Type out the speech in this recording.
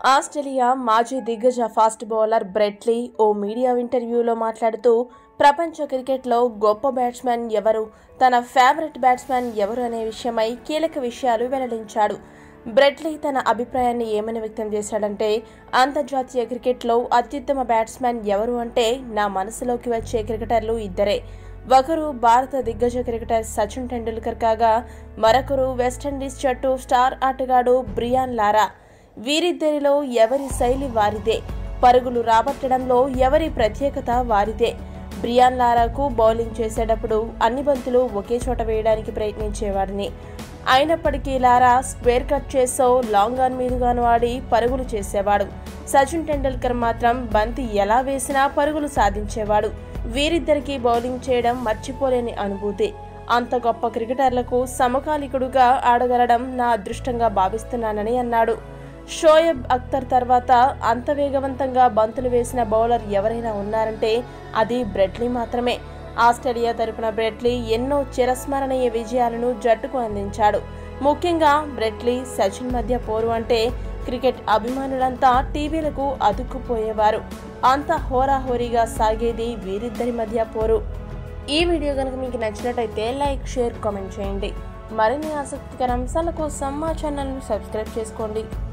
Australia మాజీ దిగ్గజ fast bowler Brett Lee ఓ మీడియా ఇంటర్వ్యూలో మాట్లాడుతూ ప్రపంచ క్రికెట్లో గొప్ప బ్యాట్స్మెన్ ఎవరు తన ఫేవరెట్ బ్యాట్స్మెన్ ఎవరు అనే విషయమై కీలక విషయాలు వెల్లడించాడు బ్రెట్లీ తన అభిప్రాయాన్ని ఏమని వ్యక్తం చేశాడంటే అంతర్జాతీయ క్రికెట్లో అత్యుత్తమ బ్యాట్స్మెన్ ఎవరు అంటే నా మనసులోకి వచ్చే క్రికెటర్లు ఇద్దరే ఒకరు భారత దిగ్గజ క్రికెటర్ సచిన్ టెండూల్కర్ కాగా మరొకరు వెస్టిండీస్ జట్టు స్టార్ ఆటగాడు బ్రియాన్ లారా వీరిద్దరిలో ఎవరి శైలి వారిదే పరుగులు రాబట్టడంలో ఎవరి ప్రత్యేకత వారిదే బ్రియాన్ లారాకు బౌలింగ్ చేసేటప్పుడు అన్ని బంతులు ఒకే చోట వేయడానికి ప్రయత్నించేవాడిని అయినప్పటికీ లారా స్క్వేర్ కట్ చేసో లాంగ్ ఆన్ మీదుగాను ఆడి పరుగులు చేసేవాడు సచిన్ టెండూల్కర్ మాత్రం బంతి ఎలా వేసినా పరుగులు సాధించేవాడు వీరిద్దరికీ బౌలింగ్ చేయడం మర్చిపోలేని అనుభూతి అంత గొప్ప క్రికెటర్లకు సమకాలికుడుగా ఆడగలడం నా అదృష్టంగా భావిస్తున్నానని అన్నాడు షోయబ్ అఖ్తర్ తర్వాత అంత వేగవంతంగా బంతులు వేసిన బౌలర్ ఎవరైనా ఉన్నారంటే అది బ్రెట్లీ మాత్రమే ఆస్ట్రేలియా తరపున బ్రెట్లీ ఎన్నో చిరస్మరణీయ విజయాలను జట్టుకు అందించాడు ముఖ్యంగా బ్రెట్లీ సచిన్ మధ్య పోరు అంటే క్రికెట్ అభిమానులంతా టీవీలకు అతుక్కుపోయేవారు అంత హోరాహోరీగా సాగేది వీరిద్దరి మధ్య పోరు ఈ వీడియో కనుక మీకు నచ్చినట్టయితే లైక్ షేర్ కామెంట్ చేయండి మరిన్ని ఆసక్తికర అంశాల కోసం మా ఛానల్ను సబ్స్క్రైబ్ చేసుకోండి